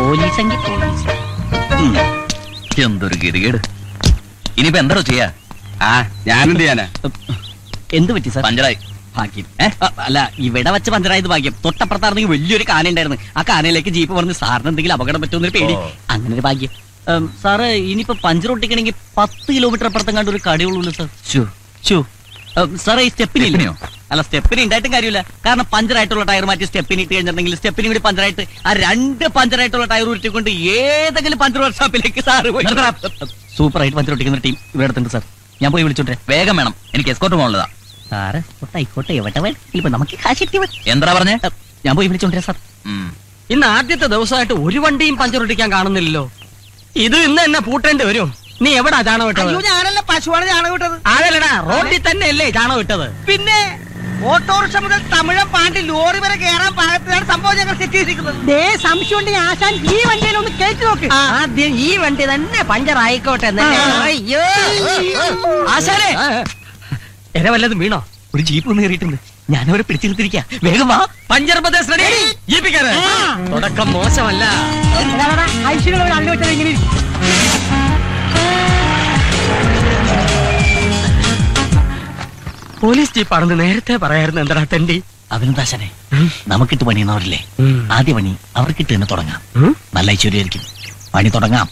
പോലീസെങ്കിൽ police ഉം. എന്തൊരു ഗതികേട് ഇനിയിപ്പോ എന്താണോ ചെയ്യാ ആ ഞാനെന്ത് ചെയ്യാനാ എന്ത് പറ്റി സാർ പഞ്ചറായി ഭാഗ്യം ഏ? അ, അല്ല ഇവിടെ വെച്ച് പഞ്ചറായത് ഭാഗ്യം തൊട്ടപ്പുറത്താണെങ്കിൽ വലിയൊരു കാന ഉണ്ടായിരുന്നു ആ കാനയിലേക്ക് ജീപ്പ് പറഞ്ഞ് സാറിന് എന്തെങ്കിലും അപകടം പറ്റുമെന്നൊരു പേടി ഓ. അങ്ങനെ ഒരു ഭാഗ്യം ഉം, സാറ് ഇനിയിപ്പോ പഞ്ചർ ഒട്ടിക്കണമെങ്കിൽ പത്ത് കിലോമീറ്റർ അപ്പുറത്തും കണ്ട് ഒരു കടയുള്ളൂ സാർ ശ്ശോ. ഷോ സാറേ ഈ സ്റ്റെപ്പിനി സ്റ്റെപ്പിനിയോ? അല്ല സ്റ്റെപ്പിനി ഉണ്ടായിട്ടും കാര്യമില്ല കാരണം പഞ്ചറായിട്ടുള്ള ടയർ മാറ്റി സ്റ്റെപ്പിനി ഇട്ട് കഴിഞ്ഞിട്ടുണ്ടെങ്കിൽ സ്റ്റെപ്പിനി കൂടി പഞ്ചറായിട്ട് ആ രണ്ട് പഞ്ചറായിട്ടുള്ള ടയർ ഉരുട്ടിക്കൊണ്ട് ഏതെങ്കിലും പഞ്ചർ വർക്ക്ഷോപ്പിലേക്ക് സാറ് പോയി സൂപ്പർ ആയിട്ട് പഞ്ചർ ഒട്ടിക്കുന്ന ടീം ഇവിടെ അടുത്തുണ്ട് സാർ ഞാൻ പോയി വിളിച്ചോട്ടെ വേഗം വേണം എനിക്ക് എസ്കോട്ട് പോകാനുള്ളതാ സാറ് ആയിക്കോട്ടെ എവിടെ വേണം ഇപ്പൊ നമുക്ക് കാശ് കിട്ടി മതി. എന്താ പറഞ്ഞേ അ, ഞാൻ പോയി വിളിച്ചോണ്ടേ സാർ ഉം. ഇന്ന് ആദ്യത്തെ ദിവസമായിട്ട് ഒരു വണ്ടിയും പഞ്ചർ ഒട്ടിക്കാൻ കാണുന്നില്ലല്ലോ ഇത് ഇന്ന് എന്നെ പൂട്ടേണ്ടി വരും നീ എവിടാ ചാണകം ഇട്ടത് അയ്യോ ഞാനല്ല പശുവാണ് ചാണകം ഇട്ടത് അതല്ലടാ റോഡിൽ തന്നെ അല്ലേ ചാണകം ഇട്ടത് പിന്നെ ഓട്ടോറിക്ഷ മുതൽ തമിഴം പാണ്ടി ലോറി വരെ കയറാൻ പാകത്തിലാണ് സംഭവം ഞങ്ങൾ സെറ്റ് ചെയ്തിരിക്കുന്നത് ദേ സംശയം ഉണ്ടെങ്കിൽ ആശാൻ ഈ വണ്ടിയിൽ ഒന്ന് കയറ്റി നോക്ക് ആദ്യം ഈ വണ്ടി തന്നെ പഞ്ചർ ആയിക്കോട്ടെ അയ്യോ ആശാനെ എന്നെ വല്ലതും വീണോ ഒരു ജീപ്പ് ഒന്ന് കയറിയിട്ടുണ്ട് ഞാനവരെ പിടിച്ചിരുത്തിരിക്കാ വേഗം വാ പഞ്ചർ പ്രദേശ് റെഡി ജീപ്പിക്കാര് തുടക്കം മോശമല്ല ഐശ്വര്യ ഒരു അള്ളി വെച്ചത് ഇങ്ങനെ ഇരിക്കും. പോലീസ് ജീപ്പാണെന്ന് നേരത്തെ പറയായിരുന്നു എന്താ തെണ്ടി അഭിനന്ദാശനെ നമുക്കിട്ട് പണിയുന്നവരില്ലേ ആദ്യ പണി അവർക്കിട്ട് തന്നെ തുടങ്ങാം ഉം? നല്ല ഐശ്വര്യമായിരിക്കും പണി തുടങ്ങാം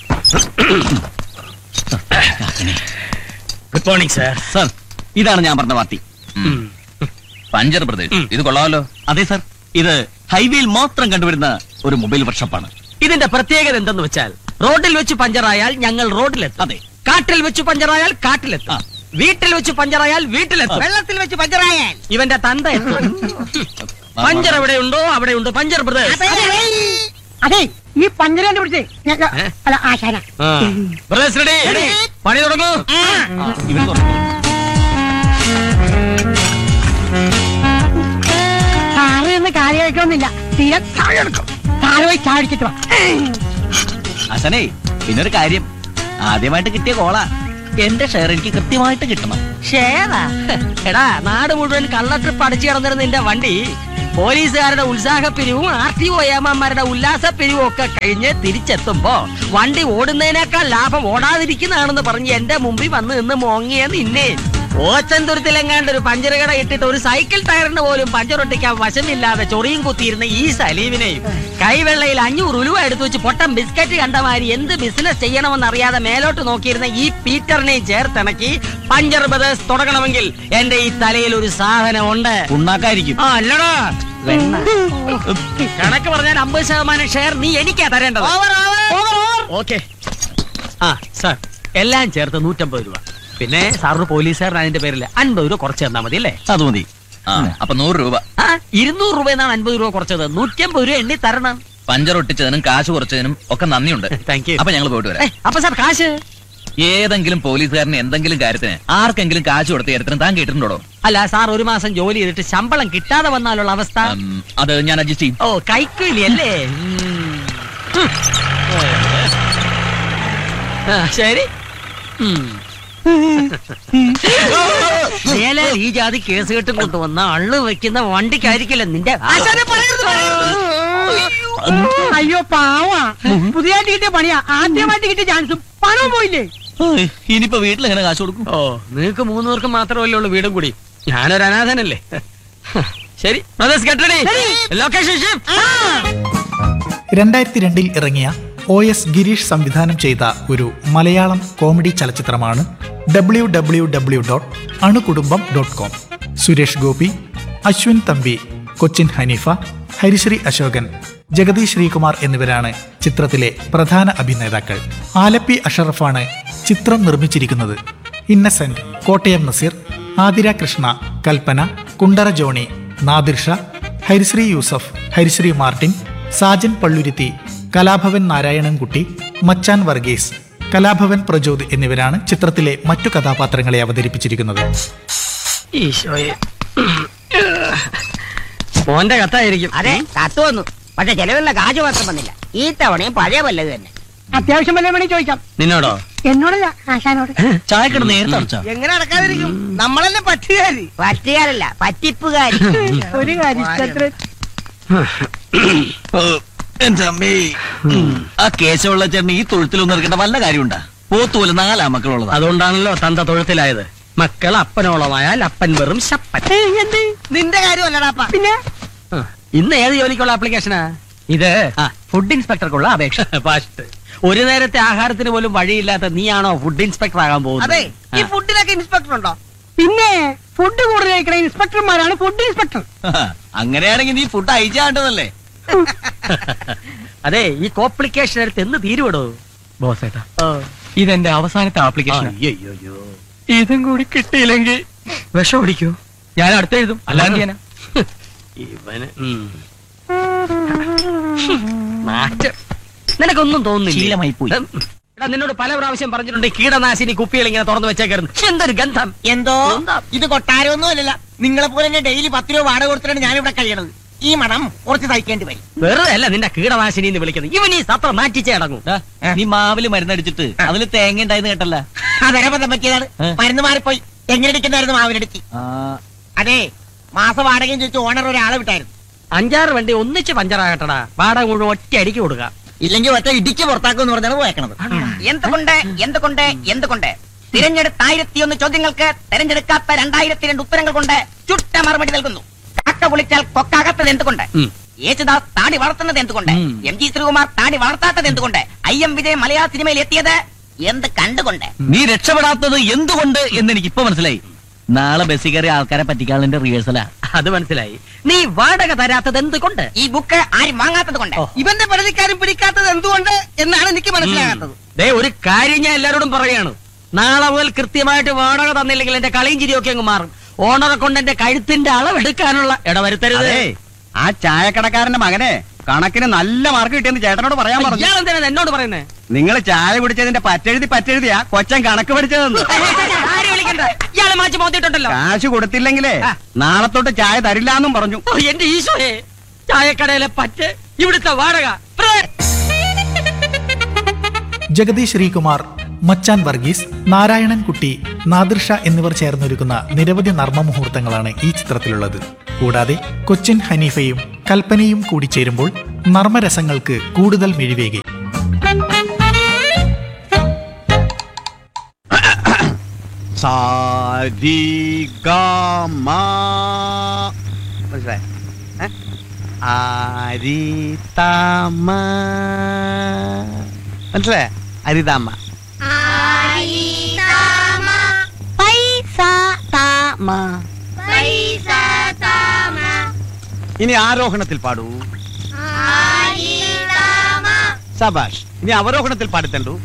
ഗുഡ് മോർണിംഗ് സാർ സർ ഇതാണ് ഞാൻ പറഞ്ഞ പാർട്ടി ഉം. പഞ്ചർ പ്രദേശ് ഇത് കൊള്ളാമല്ലോ അതെ സർ ഇത് ഹൈവേയിൽ മാത്രം കണ്ടുവരുന്ന ഒരു മൊബൈൽ വർക്ക്ഷോപ്പാണ് ഇതിന്റെ പ്രത്യേകത എന്തെന്ന് വെച്ചാൽ റോഡിൽ വെച്ച് പഞ്ചറായാൽ ഞങ്ങൾ റോഡിലെത്തും അതെ. കാട്ടിൽ വെച്ച് പഞ്ചറായാൽ കാട്ടിലെത്തും ആ. വീട്ടിൽ വെച്ച് പഞ്ചറായാൽ വീട്ടിലെത്തും വെള്ളത്തിൽ വെച്ച് പഞ്ചറായാൽ ഇവന്റെ തന്ത എത്തും പഞ്ചർ എവിടെയുണ്ടോ അവിടെയുണ്ട് പഞ്ചർ ബ്രദേഴ്സ് അതെ ഈ പഞ്ചര കണ്ടുപിടിച്ചേ ഞങ്ങ- ഏ? അല്ല ആശാന ബ്രദേഴ്സ് റെഡി പണി തുടങ്ങൂ ഇവൻ തുറന്നു. സാറ് എന്ന് കാര്യമായിട്ടൊന്നുമില്ല തീരെ താഴെ എടുക്കും സാറ് പോയി ചാടിച്ചിട്ട് വാ അച്ഛനെ പിന്നൊരു കാര്യം ആദ്യമായിട്ട് കിട്ടിയ കോള എന്റെ ഷെയർ എനിക്ക് കൃത്യമായിട്ട് കിട്ടണം ഷേതാ എടാ നാട് മുഴുവൻ കള്ള ട്രിപ്പ് അടിച്ചു കിടന്നിരുന്ന നിന്റെ വണ്ടി പോലീസുകാരുടെ ഉത്സാഹപ്പിരിവും ആർ ടി ഒ ഏമാന്മാരുടെ ഉല്ലാസപ്പിരിവും ഒക്കെ കഴിഞ്ഞ് തിരിച്ചെത്തുമ്പോ വണ്ടി ഓടുന്നതിനേക്കാൾ ലാഭം ഓടാതിരിക്കുന്നതാണെന്ന് പറഞ്ഞ് എന്റെ മുമ്പിൽ വന്ന് നിന്ന് മോങ്ങിയ നിന്നെ ഓച്ചന്തുരത്തിലെങ്ങാണ്ട് ഒരു പഞ്ചർ കട ഇട്ടിട്ട് ഒരു സൈക്കിൾ ടയറിന് പോലും പഞ്ചർ ഒട്ടിക്കാൻ വശമില്ലാതെ ചൊറിയും കുത്തിയിരുന്ന ഈ സലീമിനെയും കൈവെള്ളയിൽ അഞ്ഞൂറ് ഉലുവ എടുത്തു വെച്ച് പൊട്ടം ബിസ്ക്കറ്റ് കണ്ട മാതിരി എന്ത് ബിസിനസ് ചെയ്യണമെന്ന് അറിയാതെ മേലോട്ട് നോക്കിയിരുന്ന ഈ പീറ്ററിനെയും ചേർത്തിണക്കി പഞ്ചർ ബ്രദേഴ്സ് തുടങ്ങണമെങ്കിൽ എന്റെ ഈ തലയിൽ ഒരു സാധനം ഉണ്ട് ഉണ്ടാക്കായിരിക്കും ആ അല്ലടാ കണക്ക് പറഞ്ഞാൽ അമ്പത് ശതമാനം ഷെയർ നീ എനിക്കാ തരേണ്ടത് ഓക്കെ ആ സാർ എല്ലാം ചേർത്ത് നൂറ്റമ്പത് രൂപ പിന്നെ സാറിന് പോലീസുകാരൻ അതിന്റെ പേരിൽ അൻപത് രൂപ കുറച്ച് തന്നാ മതി അല്ലേ അത് മതി ആ അപ്പൊ നൂറ് രൂപ ആ ഇരുന്നൂറ് രൂപ എന്നാണ് അൻപത് രൂപ കുറച്ചത് നൂറ്റമ്പത് രൂപ എണ്ണി തരണം പഞ്ചർ ഒട്ടിച്ചതിനും കാശ് കുറച്ചതിനും ഒക്കെ നന്ദിയുണ്ട് താങ്ക് യു അപ്പൊ ഞങ്ങൾ പോയിട്ട് വരാം അപ്പൊ സാർ കാശ് ഏതെങ്കിലും പോലീസുകാരന് എന്തെങ്കിലും കാര്യത്തിന് ആർക്കെങ്കിലും കാശ് കൊടുത്ത കാര്യത്തിന് താൻ കേട്ടിട്ടുണ്ടോ അല്ല സാർ ഒരു മാസം ജോലി ചെയ്തിട്ട് ശമ്പളം കിട്ടാതെ വന്നാലുള്ള അവസ്ഥ ഉം, അത് ഞാൻ അഡ്ജസ്റ്റ് ചെയ്യും ഓ കൈക്കൂലി അല്ലേ ഉം. ഹും. ആ, ശരി ഉം. മേലെ ഈ ജാതി കേസ് കെട്ടും കൊണ്ടുവന്ന അള്ളു വെക്കുന്ന വണ്ടിക്കായിരിക്കില്ല നിന്റെ അയ്യോ പാവാ പുതിയതായിട്ട് കിട്ടിയ പണിയാ ആദ്യമായിട്ട് കിട്ടിയ ചാൻസും പണവും പോയില്ലേ ഏയ്, ഇനിയിപ്പോ വീട്ടിൽ എങ്ങനെ കാശ് കൊടുക്കും ഓ നിങ്ങക്ക് മൂന്ന് പേർക്ക് മാത്രമല്ലേ ഉള്ളൂ വീടും കൂടി ഞാനൊരു അനാഥനല്ലേ ശരി brothers, get ready. Location shift. രണ്ടായിരത്തി രണ്ടിൽ ഇറങ്ങിയ ഒ എസ് ഗിരീഷ് സംവിധാനം ചെയ്ത ഒരു മലയാളം കോമഡി ചലച്ചിത്രമാണ് W W W dot Anukudumbam dot com Suresh Gopi Ashwin Thampi Cochin Haneefa Harisree Ashokan Jagathy Sreekumar എന്നിവരാണ് ചിത്രത്തിലെ പ്രധാന അഭിനേതാക്കൾ ആലപ്പി അഷറഫാണ് ചിത്രം നിർമ്മിച്ചിരിക്കുന്നത് Innocent Kottayam Nazeer Athira Krishna Kalpana Kundara Johnny Nadir Shah Harisree Yusuf Harisree Martin Sajan Palluruthy Kalabhavan Narayanankutty Machan Varghese Kalabhavan പ്രചോദ് എന്നിവരാണ് ചിത്രത്തിലെ മറ്റു കഥാപാത്രങ്ങളെ അവതരിപ്പിച്ചിരിക്കുന്നത് ഈശോയെ മോന്റെ കത്തായിരിക്കും അതെ കത്ത് വന്നു പക്ഷെ ചെലവിലുള്ള കാശ് മാത്രം വന്നില്ല ഈ തവണയും പഴയ വല്ലത് തന്നെ അത്യാവശ്യം വല്ല വേണേ ചോദിക്കാം നിന്നോടോ എന്നോടല്ല ആശാനോട് ചായക്കട നേരത്തെ അടച്ചാ എങ്ങനെ നടക്കാതിരിക്കും നമ്മളല്ലേ പറ്റുകാരി പറ്റുകാരല്ല പറ്റിപ്പുകാരി ഒരു കാര്യം ഇഷ്ടത്തിന് എന്റെ അമ്മേ ആ കേശവുള്ള ചേട്ടന് ഈ തൊഴുത്തിലൊന്നും എടുക്കേണ്ട വല്ല കാര്യമുണ്ടാ പോത്തുപോലെ നാലാ മക്കളുള്ളതാ അതുകൊണ്ടാണല്ലോ തന്ത തൊഴുത്തിലായത് മക്കൾ അപ്പനോളമായാൽ അപ്പൻ വെറും ശപ്പൻ എന്ത് നിന്റെ കാര്യമല്ലടാപ്പ പിന്നെ ആ, ഇന്ന് ഏത് ജോലിക്കുള്ള ആപ്ലിക്കേഷനാ ഇത് ഫുഡ് ഇൻസ്പെക്ടർക്കുള്ള അപേക്ഷ ഫസ്റ്റ് ഒരു നേരത്തെ ആഹാരത്തിന് പോലും വഴിയില്ലാത്ത നീയാണോ ഫുഡ് ഇൻസ്പെക്ടർ ആകാൻ അതെ പോകുന്നത് ഈ ഫുഡിലൊക്കെ ഇൻസ്പെക്ടർ ഉണ്ടോ പിന്നെ ഫുഡ് കൂടുതൽ കഴിക്കണ ഇൻസ്പെക്ടർമാരാണ് ഫുഡ് ഇൻസ്പെക്ടർ അങ്ങനെയാണെങ്കിൽ നീ ഫുഡ് അയച്ചാണ്ടതല്ലേ അതെ ഈ കോംപ്ലിക്കേഷൻ എടുത്ത് എന്ന് തീരുവിടോ ബോസേട്ടാ ഇതെന്റെ അവസാനത്തെ ആപ്ലിക്കേഷൻ അയ്യോ ഇതും കൂടി കിട്ടിയില്ലെങ്കിൽ വിഷം ഓടിക്കോ ഞാൻ അടുത്ത് എഴുതും അല്ലാണ്ട് ഞാനാ ഇവന് ഉം. നാറ്റം നിനക്കൊന്നും തോന്നുന്നില്ല ശീലമായി പോയി. എടാ നിന്നോട് പല പ്രാവശ്യം പറഞ്ഞിട്ടുണ്ട് ഈ കീടനാശിനി കുപ്പികൾ ഇങ്ങനെ തുറന്നു വെച്ചേക്കരുത് എന്തൊരു ഗന്ധം എന്തോ എന്താ? ഇത് കൊട്ടാരമൊന്നും അല്ലല്ല നിങ്ങളെ പോലെ തന്നെ ഡെയിലി പത്ത് രൂപ വാടക കൊടുത്തിട്ടാണ് ഞാൻ ഇവിടെ കഴിയണത് ഈ മണം കുറച്ച് സഹിക്കേണ്ടി വരും വെറുതെ അല്ല നിന്റെ കീടനാശിനി എന്ന് വിളിക്കുന്നത് ഇവൻ ഈ സത്രം മാറ്റിച്ചേ അടങ്ങും ദാ, നീ മാവില് മരുന്നടിച്ചിട്ട് അതില് തേങ്ങ ഉണ്ടായെന്ന് കേട്ടല്ല അതരബദ്ധം പറ്റിയതാണ് ഏ? മരുന്ന് മാറിപ്പോയി എങ്ങനെയിരിക്കുന്നായിരുന്നു മാവിനടുത്തി അതെ മാസ വാടകയും ചോദിച്ചു ഓണർ ഒരാളെ വിട്ടായിരുന്നു അഞ്ചാറ് വണ്ടി ഒന്നിച്ച് പഞ്ചറാകട്ടടാ വാടക മുഴുവൻ ഒറ്റ അടിക്ക് കൊടുക്കുക ഇല്ലെങ്കിൽ ഒറ്റ ഇടിച്ച് പുറത്താക്കും എന്ന് പറഞ്ഞാണ് പോയേക്കണത് എന്തുകൊണ്ട് എന്തുകൊണ്ട് എന്തുകൊണ്ട് തിരഞ്ഞെടുത്ത ആയിരത്തിയൊന്ന് ചോദ്യങ്ങൾക്ക് തെരഞ്ഞെടുക്കാത്ത രണ്ടായിരത്തി രണ്ട് ഉത്തരങ്ങൾ കൊണ്ട് ചുട്ട മറുപടി നൽകുന്നു കാക്ക വിളിച്ചാൽ കൊക്കാകത്തത് എന്തുകൊണ്ട് ഉം. യേശുദാസ് താടി വളർത്തുന്നത് എന്തുകൊണ്ട് ഉം. എം ജി ശ്രീകുമാർ താടി വളർത്താത്തത് എന്തുകൊണ്ട് ഐ എം വിജയ് മലയാള സിനിമയിൽ എത്തിയത് എന്ത് കണ്ടുകൊണ്ട് നീ രക്ഷപ്പെടാത്തത് എന്തുകൊണ്ട് എന്ന് എനിക്ക് ഇപ്പൊ മനസ്സിലായി നാളെ ബസ്സിൽ കയറി ആൾക്കാരെ പറ്റിക്കാനുള്ള റിഹേഴ്സലാ അത് മനസ്സിലായി നീ വാടക തരാത്തത് എന്തുകൊണ്ട് ഈ ബുക്ക് ആരും വാങ്ങാത്തത് കൊണ്ട് ഓ. ഇവന്റെ പരാതിക്കാരും പിടിക്കാത്തത് എന്തുകൊണ്ട് എന്നാണ് എനിക്ക് മനസ്സിലാകാത്തത് ദേ ഒരു കാര്യം ഞാൻ എല്ലാരോടും പറയാണ് നാളെ മുതൽ കൃത്യമായിട്ട് വാടക തന്നില്ലെങ്കിൽ എന്റെ കളിയും ചിരിയൊക്കെ അങ്ങ് മാറും ഓണറെ കൊണ്ട് എന്റെ കഴുത്തിന്റെ അളവെടുക്കാനുള്ള ഇടവരുത്തരുത് അതെ ആ ചായക്കടക്കാരന്റെ മകനെ കണക്കിന് നല്ല മാർക്ക് കിട്ടിയെന്ന് ചേട്ടനോട് പറയാൻ പറഞ്ഞു ഇയാൾ എന്തിനാ എന്നോട് പറയുന്നേ നിങ്ങൾ ചായ കുടിച്ചതിന്റെ പറ്റെഴുതി പറ്റെഴുതിയാ കൊച്ചൻ കണക്ക് പഠിച്ചതെന്ന് ആരെ വിളിക്കണ്ട ഇയാളെ മാറ്റി മോത്തിട്ടുണ്ടല്ലോ കാശ് കൊടുത്തില്ലെങ്കിലേ ആ. നാളെ തൊട്ട് ചായ തരില്ലാന്നും പറഞ്ഞു ഓ, എന്റെ ഈശോയെ ചായക്കടയിലെ പറ്റ് ഇവിടുത്തെ വാടക പ്രേ. ജഗതി ശ്രീകുമാർ മച്ചാൻ വർഗീസ് നാരായണൻ കുട്ടി നാദിർഷ എന്നിവർ ചേർന്നൊരുക്കുന്ന നിരവധി നർമ്മ മുഹൂർത്തങ്ങളാണ് ഈ ചിത്രത്തിലുള്ളത് കൂടാതെ കൊച്ചിൻ ഹനീഫയും കൽപ്പനയും കൂടി ചേരുമ്പോൾ നർമ്മരസങ്ങൾക്ക് കൂടുതൽ മിഴിവേകി മനസ്സിലായ അരിതാമ്മ ഇനി ആരോഹണത്തിൽ പാടൂ സബാഷ് ഇനി അവരോഹണത്തിൽ പാടിത്തണ്ടു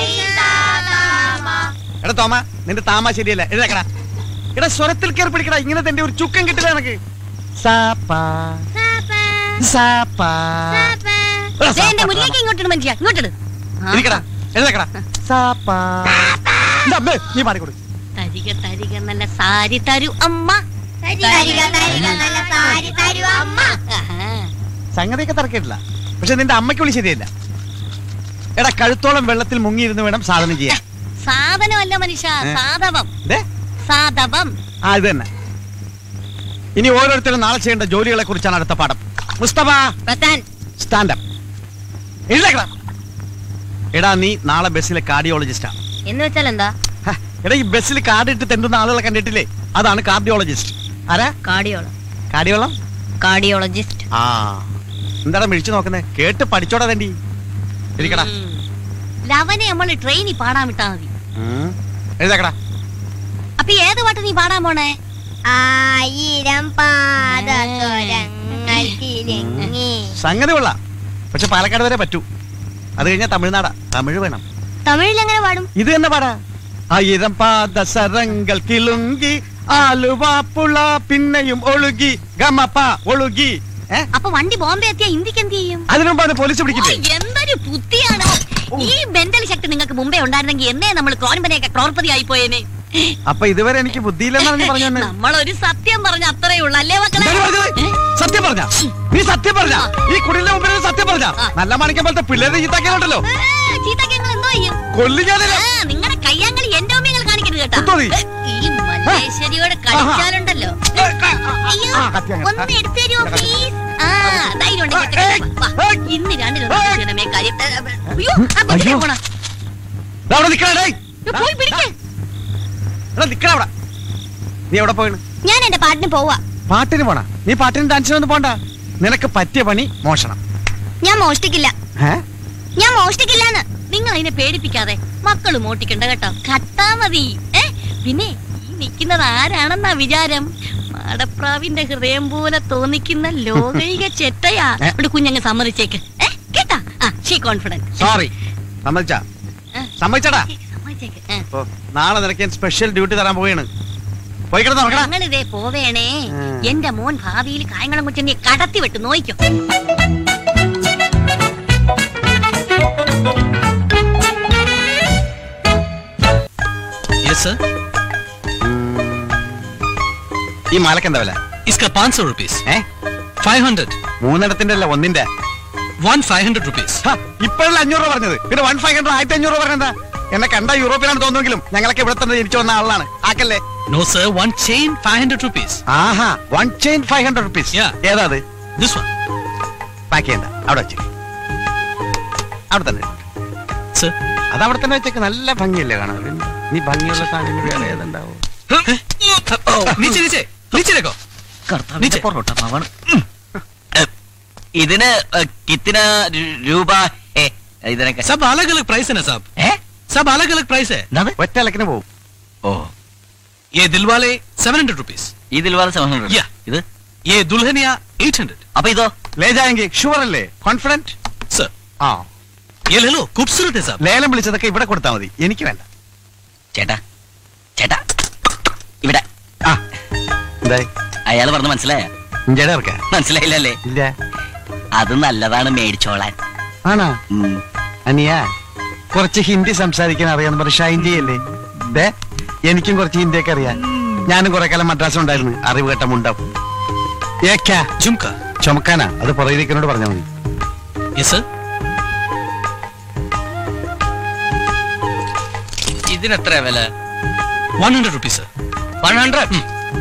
എടാ തോമ നിന്റെ താമ ശരിയല്ല എഴുതക്കടാ എടാ സ്വരത്തിൽ കയറി പിടിക്കടാ ഇങ്ങനെ തന്റെ ഒരു ചുക്കം കിട്ടില്ല എനക്ക് സാപ്പാ സാപ്പാ എടാ, സാപ്പാ. മുന്നിലേക്ക് ഇങ്ങോട്ട് മനുഷ്യ ഇങ്ങോട്ട് ഇരിക്കടാ എഴുതക്കടാ സാപ്പാ ഇതാ, അമ്മേ, നീ പാടിക്കൊടു തരിക തരിക നല്ല സാരി തരൂ അമ്മ തരിക തരിക നല്ല സാരി തരൂ അമ്മ സംഗതിയൊക്കെ തറക്കിട്ടില്ല പക്ഷെ നിന്റെ അമ്മയ്ക്ക് വിളി ശരിയല്ല എടാ കഴുത്തോളം വെള്ളത്തിൽ മുങ്ങിയിരുന്ന് വേണം സാധനം ചെയ്യാൻ സാധനമല്ല മനുഷ്യ ഏ? സാധവം ദേ, സാധവം ആ ഇത് തന്നെ ഇനി ഓരോരുത്തരും നാളെ ചെയ്യേണ്ട ജോലികളെ കുറിച്ചാണ് അടുത്ത പാഠം മുസ്തഫ പ്രധാൻ സ്റ്റാൻഡപ്പ് എഴുതേക്കടാ എടാ നീ നാളെ ബസ്സിലെ കാർഡിയോളജിസ്റ്റാ എന്ന് വെച്ചാൽ എന്താ ഹ, എടാ ഈ ബസ്സിൽ കാർഡ് ഇട്ട് തെണ്ടുന്ന ആളുകളെ കണ്ടിട്ടില്ലേ അതാണ് കാർഡിയോളജിസ്റ്റ് ആരാ കാർഡിയോള കാർഡിയോളം കാർഡിയോളജിസ്റ്റ് ആ എന്താടാ മിഴിച്ചു നോക്കുന്നേ കേട്ട് പഠിച്ചോടാ തണ്ടി ഇരിക്കടാ ലവനെ നമ്മൾ ട്രെയിനിൽ പാടാൻ വിട്ടാ മതി ഉം. എഴുതേക്കടാ അപ്പൊ ഏത് പാട്ട് നീ പാടാൻ പോണേ ആയിരം പാദസ്വരങ്ങൾ തിരങ്ങി സംഗതി കൊള്ളാം പക്ഷെ പാലക്കാട് വരെ പറ്റൂ അത് കഴിഞ്ഞാൽ തമിഴ്നാടാ തമിഴ് വേണം തമിഴിൽ എങ്ങനെ പാടും ഇത് തന്നെ പാടാ ആയിരം പാദസരങ്ങൾ കിളുങ്കി ആലുവാപ്പുള പിന്നെയും ഒഴുകി ഗമപ്പ ഒഴുകി ഏ അപ്പൊ വണ്ടി ബോംബെ എത്തിയ ഇന്ത്യക്ക് എന്ത് ചെയ്യും അതിനുമ്പാണ് പോലീസ് പിടിക്കില്ലേ ഓ, എന്തൊരു ബുദ്ധിയാണ് ഈ മെന്റൽ ശക്തി നിങ്ങൾക്ക് മുമ്പേ ഉണ്ടായിരുന്നെങ്കിൽ എന്നേ നമ്മൾ ക്രോൺപനെയൊക്കെ ക്രോർപതി ആയി പോയേനെ അപ്പൊ ഇതുവരെ എനിക്ക് ബുദ്ധിയില്ലെന്നാണ് നീ പറഞ്ഞു തന്നെ നമ്മളൊരു സത്യം പറഞ്ഞ അത്രേ ഉള്ളൂ അല്ലേ മക്കളെ എന്താണ് പറഞ്ഞത്? ഏ? സത്യം പറഞ്ഞ നീ സത്യം പറഞ്ഞ ഈ കുടിലിന്റെ മുമ്പിൽ നീ സത്യം പറഞ്ഞ നല്ല മാണിക്കം പോലത്തെ പിള്ളേരെ ചീത്താക്കിയാലുണ്ടല്ലോ ആ, ചീത്തക്ക് ഞങ്ങൾ എന്തോ ചെയ്യും കൊല്ലു ഞാനില്ല ആ, നിങ്ങളുടെ കയ്യാങ്കളി എന്റെ ഓമ്യങ്ങൾ കാണിക്കരുത് കേട്ടോ കുത്തോളി. ഏ, ഈ മല്ലേശ്വരിയോട് കളിച്ചാലുണ്ടല്ലോ ഏ, ക- അയ്യോ ആ, കത്തി അങ്ങ്. ഒന്ന് എടുത്തു തരുമോ പ്ലീസ് ആ ധൈര്യം ഉണ്ടെങ്കിൽ എടുത്ത് വാ. ഇന്ന് രണ്ടിലൊന്നും ചെയ്യണമേ കാര്യം ഏ, ഏ, അയ്യോ ആ കുതിര പോണ ദാ അവിടെ നിക്കണ ഡേയ്. പോയി പിടിക്ക് എടാ നിക്കണ അവിടെ നീ എവിടെ പോയിണ് ഞാൻ എന്റെ പാട്ടിന് പോവാ പാട്ടിന് പോണ നീ പാട്ടിന് ഡാൻസിനൊന്നും പോണ്ട നിനക്ക് പറ്റിയ പണി മോഷണം ഞാൻ മോഷ്ടിക്കില്ല ഏ ഞാൻ മോഷ്ടിക്കില്ലാന്ന് നിങ്ങൾ അതിനെ പേടിപ്പിക്കാതെ മക്കള് മോട്ടിക്കണ്ട കേട്ടോ കട്ടാ മതി ഏ പിന്നെ ഈ നിൽക്കുന്നത് ആരാണെന്നാ വിചാരം മാടപ്രാവിന്റെ ഹൃദയം പോലെ തോന്നിക്കുന്ന ലോകൈക ചെറ്റയാ ഏ? ഇവിടെ കുഞ്ഞങ്ങ് സമ്മതിച്ചേക്ക് ഏ കേട്ടാ ആ ഷീ കോൺഫിഡന്റ് സോറി സമ്മതിച്ചാ ഏ. സമ്മതിച്ചടാ സമ്മതിച്ചേക്ക് ഏ. ഓ, നാളെ നിനക്ക് ഞാൻ സ്പെഷ്യൽ ഡ്യൂട്ടി തരാൻ പോവുകയാണ് പോയി കിടന്ന് നോക്കടാ ഞങ്ങളിതേ പോവേണേ ഉം. എന്റെ മോൻ ഭാവിയിൽ കായംകുളം കൊച്ചനെ കടത്തി വിട്ട് നോയിക്കോ യെസ് സർ ഈ മാലക്ക് എന്താ വില इसका 500 रुपीस ഏ 500 മൂന്നിടത്തിന്റെ അല്ല ഒന്നിന്റെ वन 500 रुपीस ഹ, ഇപ്പോഴല്ല അഞ്ഞൂറ് രൂപ പറഞ്ഞത് പിന്നെ വൺ ഫൈവ് ഹൺഡ്രഡ് ആയിരത്തി അഞ്ഞൂറ് രൂപ പറഞ്ഞെന്താ എന്നെ കണ്ട യൂറോപ്പിലാണ് തോന്നുമെങ്കിലും ഞങ്ങളൊക്കെ ഇവിടെ തന്നെ ജനിച്ചു വന്ന ആളാണ് ആക്കല്ലേ no sir one chain 500 rupees ആഹാ one chain five hundred rupees Yeah. ഏതാ അത് दिस वन പാക്ക് ചെയ്യണ്ട അവിടെ വെച്ച് അവിടെ തന്നെ सर അത് അവിടെ തന്നെ വെച്ചേക്ക് നല്ല ഭംഗിയല്ലേ കാണാൻ പിന്നെ നീ ഭംഗിയുള്ള സാധനം വേറെ ഏതുണ്ടാവും नीचे नीचे नीचे देखो കർത്താവിന്റെ നീച്ചെ. പൊറോട്ട മാവാണ് ഉം. ഏ, ഇതിന് ഏ, കിത്തിന രു- രൂപ ഏ, ഇതിനൊക്കെ सब अलग अलग प्राइस है ना साहब ഏ सब अलग अलग प्राइस है എന്താണ് ഒറ്റ ഇലക്കിന് പോവും ഓ ये दिलवाले 700 रुपीस ഇതിൽ വളരെ സെവൻ ഹൺഡ്രഡ് Yeah. ഇത് ये दुल्हनिया 800 അപ്പൊ ഇതോ ലേജായെങ്കിൽ ഷുവർ അല്ലേ കോൺഫിഡന്റ് सर ആ ये ले लो खूबसूरत है साहब ലേലം വിളിച്ചതൊക്കെ ഇവിടെ കൊടുത്താൽ മതി എനിക്ക് വേണ്ട ചേട്ടാ ചേട്ടാ ഇവിടെ ആ എന്തായി അയാൾ പറഞ്ഞ മനസ്സിലായ ഇഞ്ചയുടെ ഇറക്ക മനസ്സിലായില്ലല്ലേ ഇല്ല അത് നല്ലതാണ് മേടിച്ചോളാൻ ആണോ ഉം. അനിയ കുറച്ച് ഹിന്ദി സംസാരിക്കാൻ അറിയാന്ന് പറഞ്ഞ ഷൈൻ ചെയ്യല്ലേ ദേ എനിക്കും കുറച്ച് ഹിന്ദിയൊക്കെ അറിയാം ഞാനും കുറെ കാലം മദ്രാസിൽ ഉണ്ടായിരുന്നു അറിവ് കേട്ട മുണ്ടാവും ഏക്കാ झुमका ചുമക്കാനാ അത് പുറകിലേക്കിനോട് പറഞ്ഞാൽ മതി ये सर ഇതിനെത്ര വില 100 rupees sir one hundred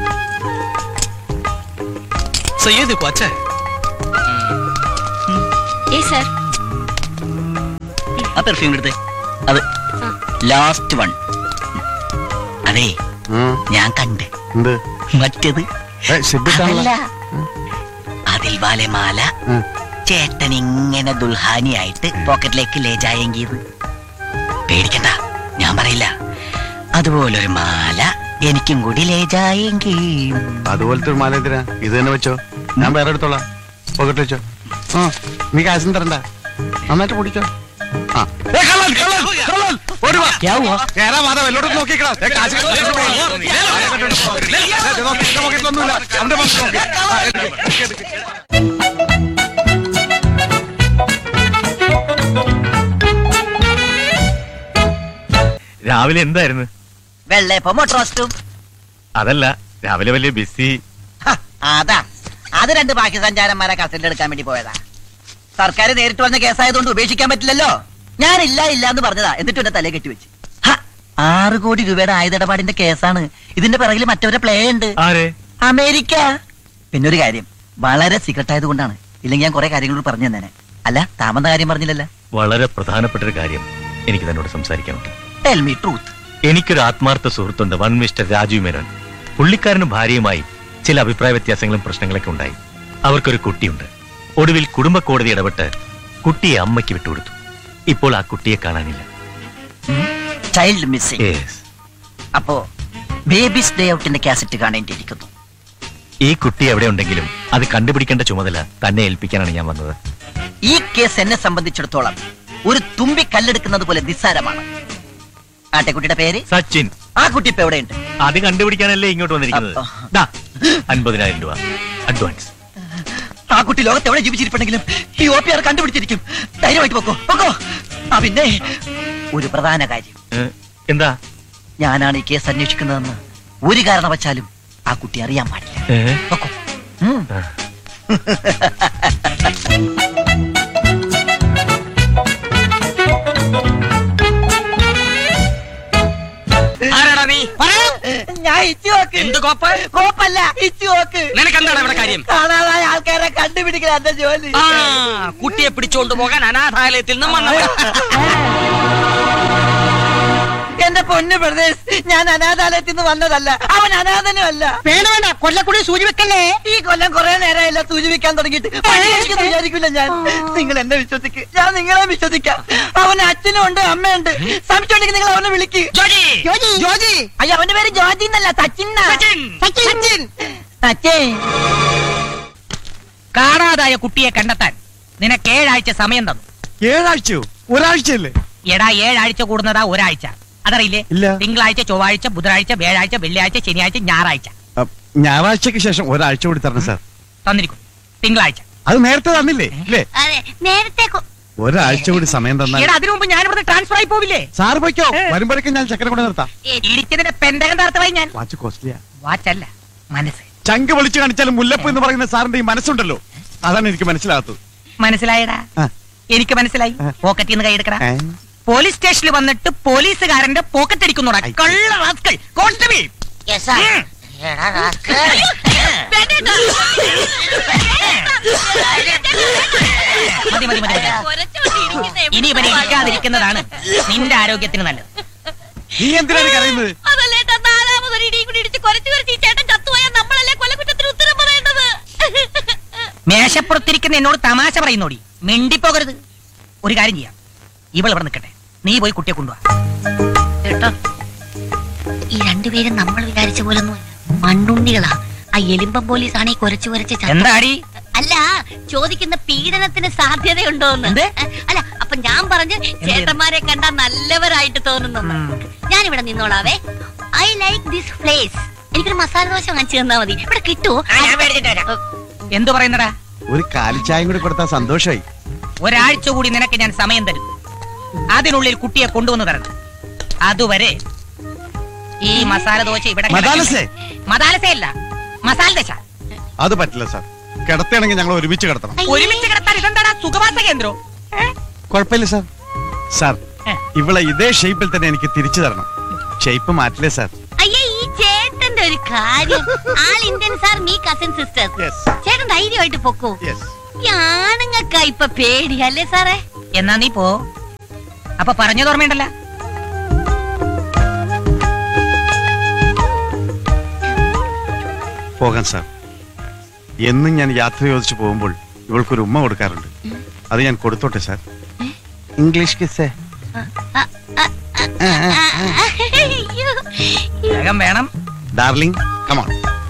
sir ये देखो अच्छा है ഏ സർ ആ പെർഫ്യൂം എടുത്തേ അത് ലാസ്റ്റ് വൺ അതെ ഉം. ഞാൻ കണ്ട് എന്ത് മറ്റത് ഏ, സിബിത്താണല്ലോ. അതല്ല. അതിൽ വാലെ മാല ഉം. ചേട്ടൻ ഇങ്ങനെ ദുൽഹാനിയായിട്ട് പോക്കറ്റിലേക്ക് ലേജായെങ്കിൽ പേടിക്കണ്ട ഞാൻ പറയില്ല അതുപോലൊരു മാല എനിക്കും കൂടി ലേജായെങ്കിൽ അതുപോലത്തെ ഒരു മാല എന്തിനാ ഇത് തന്നെ വെച്ചോ ഞാൻ വേറെ എടുത്തോളാം പോക്കറ്റ് വെച്ചോ ആ നീ കാശും തരണ്ട നന്നായിട്ട് പൊടിച്ചോ ആ ഏ, കള്ളൻ, കള്ളൻ, കള്ളൻ, ഓടി വാ. കേറാ മാധവ്, എല്ലോടും നോക്കിക്കടാ. ഏ, കാശ് കെട്ടി വെച്ചിട്ട് പോയി. ഏ, ഇത് നോക്ക്, ഇതിന്റെ പോക്കറ്റിലൊന്നുമില്ല. അവന്റെ പോക്കറ്റിൽ നോക്ക്. ആ, എടുക്ക്, എടുക്ക്, എടുക്ക്. രാവിലെ എന്തായിരുന്നു വെള്ളയപ്പം മോട്ടോസ്റ്റും അതല്ല രാവിലെ വലിയ ബിസി അതാ അത് രണ്ട് ബാക്കി സഞ്ചാരന്മാരെ കസ്റ്റഡിയിൽ എടുക്കാൻ വേണ്ടി പോയതാ സർക്കാർ നേരിട്ട് വന്ന കേസായതുകൊണ്ട് ഉപേക്ഷിക്കാൻ പറ്റില്ലല്ലോ ഞാനില്ല ഇല്ല എന്ന് പറഞ്ഞതാ എന്നിട്ട് എന്റെ തലയെ കെട്ടിവെച്ച് ഹ, ആറ് കോടി രൂപയുടെ ആയുധടപാടിന്റെ കേസാണ് ഇതിന്റെ പിറകിൽ മറ്റവരെ പ്ലേ ഉണ്ട് ആരെ അമേരിക്ക പിന്നെ ഒരു കാര്യം വളരെ സീക്രട്ട് ആയതുകൊണ്ടാണ് ഇല്ലെങ്കിൽ ഞാൻ കുറെ കാര്യങ്ങൾ പറഞ്ഞു തന്നെ അല്ല താമന്ത കാര്യം പറഞ്ഞില്ലല്ലോ വളരെ പ്രധാനപ്പെട്ട ഒരു കാര്യം എനിക്ക് തന്നോട് സംസാരിക്കാനുണ്ട് ടെൽ മീ ട്രൂത്ത് എനിക്കൊരു ആത്മാർത്ഥ സുഹൃത്തുണ്ട് വൺ മിസ്റ്റർ രാജീവ് മേനോൻ പുള്ളിക്കാരനും ഭാര്യയുമായി ചില അഭിപ്രായ വ്യത്യാസങ്ങളും പ്രശ്നങ്ങളൊക്കെ ഉണ്ടായി അവർക്കൊരു കുട്ടിയുണ്ട് ഒടുവിൽ കുടുംബ കോടതി ഇടപെട്ട് കുട്ടിയെ അമ്മയ്ക്ക് വിട്ടുകൊടുത്തു ഇപ്പോൾ ആ കുട്ടിയെ കാണാനില്ല ചൈൽഡ് മിസ്സിംഗ് Yes. അപ്പോ ബേബീസ് ഡേ ഔട്ടിന്റെ കാസറ്റ് കാണേണ്ടിയിരിക്കുന്നു ഈ കുട്ടി എവിടെ ഉണ്ടെങ്കിലും അത് കണ്ടുപിടിക്കേണ്ട ചുമതല തന്നെ ഏൽപ്പിക്കാനാണ് ഞാൻ വന്നത് ഈ കേസ് എന്നെ സംബന്ധിച്ചിടത്തോളം ഒരു തുമ്പി കല്ലെടുക്കുന്നത് പോലെ നിസ്സാരമാണ് ആട്ടെക്കുട്ടിയുടെ പേര് സച്ചിൻ ആ കുട്ടി ഇപ്പൊ എവിടെയുണ്ട് അത് കണ്ടുപിടിക്കാനല്ലേ ഇങ്ങോട്ട് വന്നിരിക്കുന്നത് അപ്പൊ- ദാ, അൻപതിനായിരം രൂപ അഡ്വാൻസ് ആ കുട്ടി ലോകത്ത് എവിടെ ജീവിച്ചിരിപ്പുണ്ടെങ്കിലും ഈ ഒ പി ആർ കണ്ടുപിടിച്ചിരിക്കും ധൈര്യമായിട്ട് പൊക്കോ പൊക്കോ ആ പിന്നെ ഒരു പ്രധാന കാര്യം ഏ, എന്താ ഞാനാണ് ഈ കേസ് അന്വേഷിക്കുന്നതെന്ന് ഒരു കാരണവശാലും ആ കുട്ടി അറിയാൻ പാടില്ല ഏ? പൊക്കോ ഉം. ആരാടാ നീ ഞാൻ ഇച്ചു നോക്ക് എന്ത് കോപ്പ് കോപ്പല്ല ഇച്ചു നോക്ക് നിനക്കെന്താണ് ഇവിടെ കാര്യം കാണാതായ ആൾക്കാരെ കണ്ടുപിടിക്കല എന്റെ ജോലി ആ കുട്ടിയെ പിടിച്ചോണ്ട് പോകാൻ അനാഥാലയത്തിൽ നിന്നും വന്നവൻ എന്റെ പൊന്നു പ്രദേശ് ഞാൻ അനാഥാലയത്തിൽ നിന്ന് വന്നതല്ല അവൻ അനാഥനും അല്ല വേണ്ട വേണ്ട കൊല്ലക്കുടി സൂചി വെക്കല്ലേ ഈ കൊല്ലം കുറെ നേരമായില്ല സൂചിപ്പിക്കാൻ തുടങ്ങിയിട്ട് പണിയെടുക്കുന്നു വിചാരിക്കില്ല ഞാൻ നിങ്ങൾ എന്നെ വിശ്വസിക്ക് ഞാൻ നിങ്ങളെ വിശ്വസിക്കാം അവന് അച്ഛനും ഉണ്ട് അമ്മയുണ്ട് സംശയമുണ്ടെങ്കിൽ നിങ്ങൾ അവനെ വിളിക്ക് ജോജി ജോജി ജോജി അയ്യോ അവന്റെ പേര് ജോജി എന്നല്ല സച്ചിൻ സച്ചിൻ. സച്ചിൻ സച്ചിൻ കാണാതായ കുട്ടിയെ കണ്ടെത്താൻ നിനക്ക് ഏഴാഴ്ച സമയം തന്നു ഏഴാഴ്ചയോ ഒരാഴ്ചയല്ലേ എടാ ഏഴാഴ്ച കൂടുന്നതാ ഒരാഴ്ച അതറിയില്ലേ ഇല്ല. തിങ്കളാഴ്ച ചൊവ്വാഴ്ച ബുധനാഴ്ച വ്യാഴാഴ്ച വെള്ളിയാഴ്ച ശനിയാഴ്ച ഞായറാഴ്ച അ, ഞായറാഴ്ചക്ക് ശേഷം ഒരാഴ്ച കൂടി തരണം സാർ തന്നിരിക്കും തിങ്കളാഴ്ച അത് നേരത്തെ തന്നില്ലേ ഇല്ലേ അതെ നേരത്തെ കൊ- ഒരാഴ്ച കൂടി സമയം തന്നാൽ എടാ അതിനു മുമ്പ് ഞാൻ ഇവിടെ ട്രാൻസ്ഫർ ആയി പോവില്ലേ സാർ പോയിക്കോ വരുമ്പോഴേക്കും ഞാൻ ചക്കര കൊണ്ട് നിർത്താം ഇടിച്ചതിന്റെ പെന്തകം തർത്തമായി ഞാൻ വാച്ച് കോസ്റ്റ്ലിയാ വാച്ചല്ല മനസ്സ് ചങ്ക് വിളിച്ചു കാണിച്ചാലും മുല്ലപ്പ് എന്ന് പറയുന്ന സാറിന്റെ ഈ മനസ്സുണ്ടല്ലോ അതാണ് എനിക്ക് മനസ്സിലാകാത്തത് മനസ്സിലായടാ ആ. എനിക്ക് മനസ്സിലായി ആ. പോക്കറ്റിൽ നിന്ന് കൈയെടുക്കടാ ഏ? പോലീസ് സ്റ്റേഷനിൽ വന്നിട്ട് പോലീസുകാരന്റെ പോക്കറ്റ് അടിക്കുന്നുടാ ഐ. കള്ള റാസ്കൽ കോൺസ്റ്റബിൾ Yes, sir. ഉം. എടാ, rascal. വേണ്ടേട്ടാ. മതി മതി മതി മതി. കൊരച്ചോണ്ട് ഇരിക്കുന്ന ഇനി ഇവനെ എവിടെ ഇരിക്കാതിരിക്കുന്നതാണ് നിന്റെ ആരോഗ്യത്തിന് നല്ലത് നീ എന്തിനാണ് കരയുന്നത് അതല്ലേട്ടാ നാലാമതൊരു ഇടിയും കൂടി ഇടിച്ച് കൊരച്ചു കൊരച്ച് ഈ ചേട്ടൻ ചത്തുപോയാൽ നമ്മളല്ലേ കൊലക്കുറ്റത്തിന് ഉത്തരം പറയേണ്ടത് മേശപ്പുറത്തിരിക്കുന്ന എന്നോട് തമാശ പറയുന്നോടി മിണ്ടിപ്പോകരുത് ഒരു കാര്യം ചെയ്യാം ഇവൾ ഇവിടെ നിൽക്കട്ടെ നീ പോയി കുട്ടിയെ കൊണ്ടുവാ കേട്ടോ ഈ രണ്ടുപേരും നമ്മൾ വിചാരിച്ച പോലൊന്നും മണ്ണുണ്ണികളാ ആ എലിമ്പം പോലീസ് ആണ് ഈ കൊരച്ചു കൊരച്ച് ചത്ത- എന്താടി അല്ല ചോദിക്കുന്ന പീഡനത്തിന് സാധ്യതയുണ്ടോന്ന് എന്ത്? അല്ല അപ്പൊ ഞാൻ പറഞ്ഞു ചേട്ടന്മാരെ കണ്ടാ നല്ലവരായിട്ട് തോന്നുന്നു ഞാൻ ഇവിടെ നിന്നോളാവേ I like this place masala മസാല ദോശ വാങ്ങിച്ചു തന്നാ മതി ഇവിടെ കിട്ടുമോ എന്തു പറയുന്നടാ ഒരു കാലിച്ചായം കൂടി കൊടുത്താൽ സന്തോഷമായി ഒരാഴ്ച കൂടി നിനക്ക് ഞാൻ സമയം തരും അതിനുള്ളിൽ കുട്ടിയെ കൊണ്ടുവന്ന് തരണം അതുവരെ ഈ മസാല ദോശ ഇവിടെ മദാലസേ? മതാലസേ അല്ല മസാല ദശ അത് പറ്റില്ല സാർ കിടത്തുകയാണെങ്കിൽ ഞങ്ങൾ ഒരുമിച്ച് കിടത്തണം ഒരുമിച്ച് കിടത്താൻ ഇതെന്താടാ സുഖവാസ കേന്ദ്രം കുഴപ്പമില്ല സാർ സാർ ഏ. ഇവളെ ഇതേ ഷേപ്പിൽ തന്നെ എനിക്ക് തിരിച്ചു തരണം ഷേപ്പ് മാറ്റില്ലേ സാർ അയ്യേ ഈ ചേട്ടന്റെ ഒരു കാര്യം ആൾ Indian sir me cousin sisters Yes. ചേട്ടൻ ധൈര്യമായിട്ട് പൊക്കോ യെസ് ഈ ആണുങ്ങൾക്കാ ഇപ്പൊ പേടി അല്ലേ സാറേ എന്നാ നീ പോ അപ്പൊ പറഞ്ഞത് ഓർമ്മയുണ്ടല്ല പോകാം സാർ എന്നും ഞാൻ യാത്ര ചോദിച്ചു പോകുമ്പോൾ ഇവൾക്കൊരു ഉമ്മ കൊടുക്കാറുണ്ട് അത് ഞാൻ കൊടുത്തോട്ടെ സാർ ഇംഗ്ലീഷ് കിസ്സേ അയ്യോ. വേഗം വേണം ഡാർലിംഗ് കമോൺ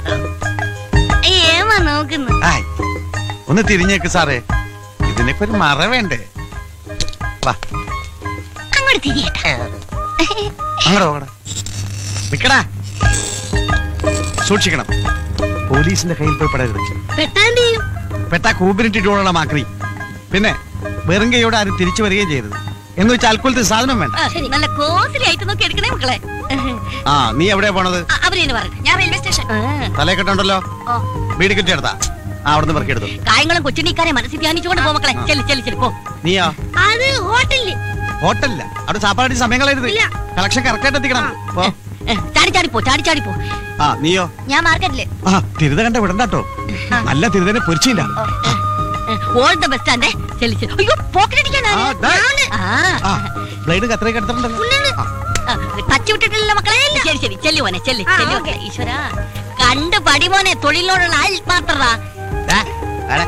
ഏമാ നോക്കുന്നു ആയ് ഒന്ന് തിരിഞ്ഞേക്ക് സാറേ ഇതിനൊക്കെ ഒരു മറ വേണ്ടേ വാ അങ്ങോട്ട് തിരിയട്ടെ അങ്ങോട്ട് പോകടാ നിക്കടാ സൂക്ഷിക്കണം പോലീസിന്റെ കയ്യിൽ പോയി പെടരുത് പെട്ടാണ്ട് ചെയ്യും പെട്ടാ കൂപ്പിനിട്ടിട്ടുള്ള മാക്രി പിന്നെ വെറും കൈയോടെ ആരും തിരിച്ചു വരികയും ചെയ്യരുത് എന്ന് വെച്ചാൽ അൽക്കുലത്തെ സാധനം വേണ്ട ആ, ശരി നല്ല കോസ്റ്റലി ആയിട്ട് നോക്കി എടുക്കണേ മക്കളെ ആ നീ എവിടെയാ പോണത് ആ, അവര് തന്നെ പറഞ്ഞു ഞാൻ റെയിൽവേ സ്റ്റേഷൻ തലേ കെട്ടുണ്ടല്ലോ ഓ വീട് കെട്ടിയെടുത്താ ആ അവിടുന്ന് പെറുക്കിയെടുത്തു കായങ്ങളും കൊച്ചുണ്ണിക്കാരെ മനസ്സിൽ ധ്യാനിച്ചുകൊണ്ട് പോ മക്കളെ ചെല്ലി ചെല്ലി ചെല്ലി പോ നീയാ അത് ഹോട്ടലില് ഹോട്ടലില്ല അവിടെ സാപ്പാടി സമയം കളയരുത് ഇല്ല. കളക്ഷൻ കറക്റ്റ് ആയിട്ട് എത്തിക്കണം പോ. ഏ, ചാടി ചാടി പോ ചാടി ചാടി പോ ആ നീയോ ഞാൻ മാർക്കറ്റില് ആ തിരുത കണ്ട വിടണ്ടാട്ടോ നല്ല തിരുതനെ പൊരിച്ചില്ല ഓൾ ദ ബസ് സ്റ്റാൻഡേ ചെല്ലി ചെല്ലി അയ്യോ പോക്കറ്റ് അടിക്കാനാ ആ, ദാ. ആ ആ ബ്ലേഡ് കത്രയൊക്കെ എടുത്തിട്ടുണ്ടല്ലോ ഉള്ളില്. ആ, ടച്ച് വിട്ടിട്ടില്ല മക്കളെ ശരി ശരി ചെല്ലു മോനെ ചെല്ലി ചെല്ലു മക്കളെ ഈശ്വര കണ്ട് പടി മോനെ തൊഴിലിനോടുള്ള ആത്മാർത്ഥത ദാ, ആടെ.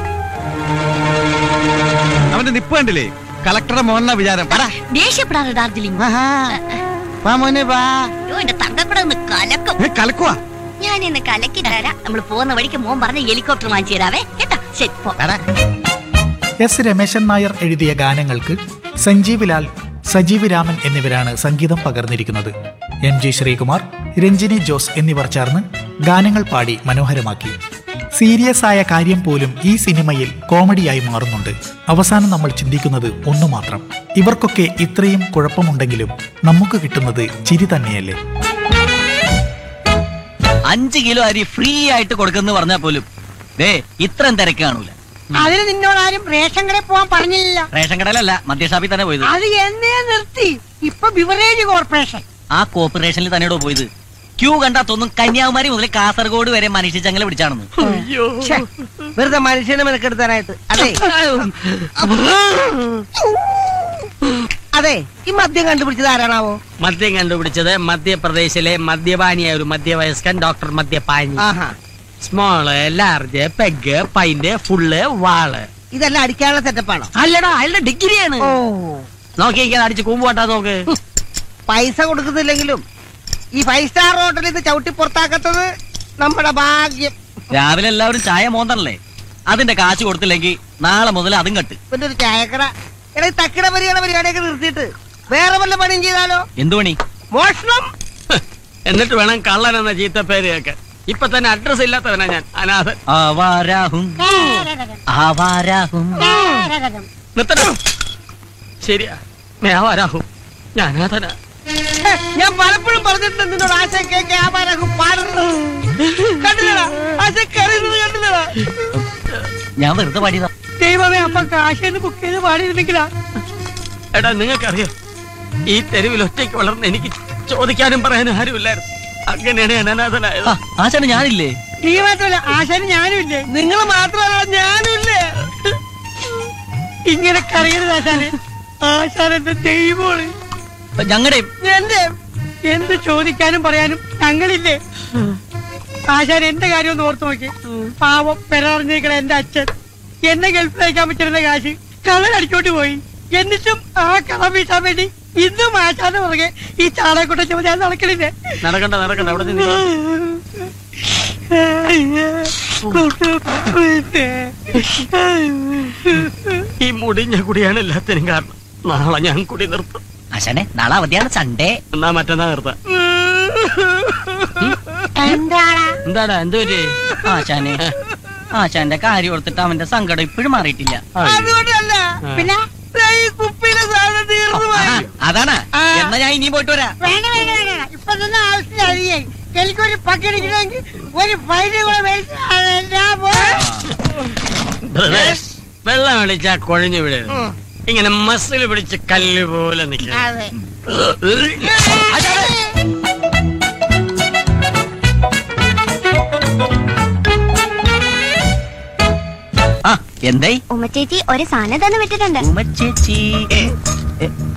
അവന്റെ നിപ്പ് കണ്ടില്ലേ കളക്ടറുടെ മോഹന വിചാരം പടാ. ദേഷ്യപ്പെടാതെ ഡാർജിലിംഗ് ആഹാ. വാ മോനെ വാ അയ്യോ എന്റെ തങ്കക്കൂടെ ഒന്ന് കലക്കും ഏ, കലക്കുവാ ഞാൻ ഇന്ന് കലക്കി തരാം നമ്മൾ പോകുന്ന വഴിക്ക് മോൻ പറഞ്ഞ ഹെലികോപ്റ്റർ വാങ്ങിച്ചു തരാവേ കേട്ടാ ശരി പോ എടാ. എസ് രമേശൻ നായർ എഴുതിയ ഗാനങ്ങൾക്ക് സഞ്ജീവ് ലാൽ സജീവ് രാമൻ എന്നിവരാണ് സംഗീതം പകർന്നിരിക്കുന്നത് എം ജി ശ്രീകുമാർ രഞ്ജിനി ജോസ് എന്നിവർ ചേർന്ന് ഗാനങ്ങൾ പാടി മനോഹരമാക്കി സീരിയസ് ആയ കാര്യം പോലും ഈ സിനിമയിൽ കോമഡിയായി മാറുന്നുണ്ട് അവസാനം നമ്മൾ ചിന്തിക്കുന്നത് ഒന്നു മാത്രം ഇവർക്കൊക്കെ ഇത്രയും കുഴപ്പമുണ്ടെങ്കിലും നമുക്ക് കിട്ടുന്നത് ചിരി തന്നെയല്ലേ അഞ്ച് കിലോ അരി ഫ്രീ ആയിട്ട് കൊടുക്കുന്നു പറഞ്ഞാൽ പോലും ദേ ഇത്രയും തിരക്ക് കാണൂല അതിന് നിന്നോടാരും റേഷൻ കടയിൽ പോവാൻ പറഞ്ഞില്ല റേഷൻ കടയിലല്ല മദ്യഷാപ്പിൽ തന്നെ പോയത് അത് എന്നേ നിർത്തി ഇപ്പൊ ബിവറേജ് കോർപ്പറേഷൻ ആ കോർപ്പറേഷനിൽ തന്നെയാണോ പോയത് ക്യൂ കണ്ടാ തോന്നും കന്യാകുമാരി മുതൽ കാസർഗോഡ് വരെ മനുഷ്യ ചങ്ങല പിടിച്ചാണെന്ന് ഛെ, വെറുതെ മനുഷ്യനെ മെനക്കെടുത്താനായിട്ട് അതെ അതെ ഈ മദ്യം കണ്ടുപിടിച്ചത് ആരാണാവോ മദ്യം കണ്ടുപിടിച്ചത് മധ്യപ്രദേശിലെ മദ്യപാനിയായ ഒരു മധ്യവയസ്കൻ ഡോക്ടർ മദ്യപാനി ആഹാ small large peg pint full വാള് ഇതെല്ലാം അടിക്കാനുള്ള സെറ്റപ്പാണോ അല്ലടാ അയാളുടെ ഡിഗ്രിയാണ് ഓ നോക്കിയിരിക്കാൻ അടിച്ച് കൂമ്പുപോട്ടാ നോക്ക് പൈസ കൊടുക്കുന്നില്ലെങ്കിലും ഈ ഫൈവ് സ്റ്റാർ ഹോട്ടലിൽ നിന്ന് ചവിട്ടി പുറത്താക്കത്തത് നമ്മുടെ ഭാഗ്യം രാവിലെ എല്ലാവരും ചായ മോന്തണല്ലേ അതിന്റെ കാശ് കൊടുത്തില്ലെങ്കിൽ നാളെ മുതൽ അതും കട്ട് പിന്നെ ഒരു ചായക്കട എടാ ഈ തക്കിട പരിഗണ പരിപാടിയൊക്കെ നിർത്തിയിട്ട് വേറെ വല്ല പണിയും ചെയ്താലോ എന്തു പണി മോഷണം എന്നിട്ട് വേണം കള്ളൻ എന്ന ചീത്ത പേര് കേൾക്കാൻ ഇപ്പൊ തന്നെ അഡ്രസ് ഇല്ലാത്തവനാ ഞാൻ അനാഥൻ ആവാരാഹും ആവാരാഹും നിർത്തണം ശരിയാ മേവാരാഹും ഞാൻ അനാഥനാ ഹെ, ഞാൻ പലപ്പോഴും പറഞ്ഞിട്ടുണ്ട് നിന്നോട് ആശ കേക്ക് ആവാരൊക്കെ പാടുന്നത് കണ്ടില്ലടാ ആശ കറിയുന്നത് കണ്ടില്ലടാ ഞാൻ വെറുതെ പാടിയതാ ദൈവമേ അപ്പൊ കാശേന്ന് ബുക്ക് ചെയ്ത് പാടിയിരുന്നെങ്കിലാ എടാ നിങ്ങൾക്കറിയോ ഈ തെരുവിൽ ഒറ്റയ്ക്ക് വളർന്ന് എനിക്ക് ചോദിക്കാനും പറയാനും ആരുമില്ലായിരുന്നു അങ്ങനെയാണ് ഞാൻ അനാഥനായത് ആ, ആശാന് ഞാനില്ലേ നീ മാത്രമല്ല ആശാന് ഞാനും ഇല്ലേ നിങ്ങൾ മാത്രമല്ല ഞാനും ഇല്ലേ ഇങ്ങനെ കറിയരുത് ആശാന് ആശാൻ എന്റെ ദൈവമാണ് ഞങ്ങളുടെ എന്റെ എന്ത് ചോദിക്കാനും പറയാനും ഞങ്ങളില്ലേ ആശാൻ എന്റെ കാര്യം ഒന്ന് ഓർത്ത് നോക്കി പാവം പെരറിഞ്ഞിരിക്കണ എന്റെ അച്ഛൻ എന്നെ ഗൾഫിൽ അയക്കാൻ പറ്റുന്ന കാശ് കള്ളൻ അടിച്ചോട്ട് പോയി എന്നിട്ടും ആ കട വീട്ടാൻ വേണ്ടി ഇന്നും ആശാന്റെ പുറകെ ഈ ചാളയെക്കൂട്ടം ചുമ ഞാൻ നടക്കണില്ലേ നടക്കണ്ട നടക്കണ്ട അവിടെ നിന്ന് ഈ മുടിഞ്ഞ കുടിയാണ് എല്ലാത്തിനും കാരണം നാളെ ഞാൻ കുടി നിർത്തും ആശാനെ നാളെ അവധിയാണ് സൺഡേ എന്നാ മറ്റന്നാ നിർത്താം എന്താടാ എന്ത് പറ്റി ആശാനെ ആശാന്റെ കാര്യം ഓർത്തിട്ട് അവന്റെ സങ്കടം ഇപ്പോഴും മാറിയിട്ടില്ല അതുകൊണ്ടല്ല പിന്നെ ദേ ഈ കുപ്പിയിലെ സാധനം തീർന്നു ആ, പോയി അതാണ് എന്നാ ഞാൻ ഇനിയും പോയിട്ട് വരാം വേണ്ട വേണ്ട വേണ്ട ഇപ്പൊ തന്നെ ആവശ്യത്തിന് അധികമായി എനിക്കൊരു പക്കടിക്കണമെങ്കിൽ ഒരു ഫൈന് കൂടെ മേടിച്ചാണ് ഞാൻ ബ്രദേഴ്സ്, വെള്ളം അടിച്ചാ കുഴഞ്ഞു വിടരുത് ഇങ്ങനെ മസിൽ പിടിച്ച് കല്ല് പോലെ നിൽക്കണം അതെ ആ എന്തായി ഉമ്മ ചേച്ചി ഒരു സാധനം തന്നെ വിട്ടിട്ടുണ്ട് ഉമ്മച്ചേച്ചി